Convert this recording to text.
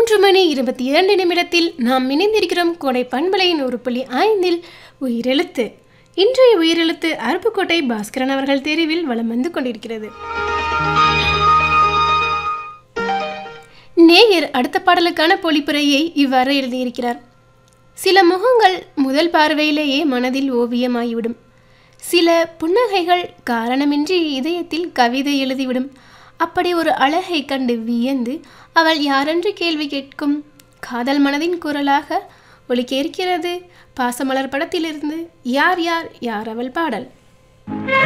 மூன்று மணி இருபத்தி இரண்டு நிமிடத்தில் நாம் இணைந்திருக்கிறோம் கோடை பண்பலையின் ஒரு புள்ளி ஐந்தில் உயிரெழுத்து இன்றைய உயிரெழுத்து அருப்புக்கோட்டை பாஸ்கரன் அவர்கள் தெரிவில் வலம் வந்து கொண்டிருக்கிறது நேயர் அடுத்த பாடலுக்கான பொழிப்புரையை இவ்வாறு எழுதியிருக்கிறார் சில முகங்கள் முதல் பார்வையிலேயே மனதில் ஓவியமாகிவிடும் சில புன்னகைகள் காரணமின்றி இதயத்தில் கவிதை எழுதிவிடும் அப்படி ஒரு அழகை கண்டு வியந்து அவள் யாரென்று கேள்வி கேட்கும் காதல் மனதின் குரலாக ஒலிக்க இருக்கிறது பாசமலர் படத்திலிருந்து யார் யார் யார் அவள் பாடல்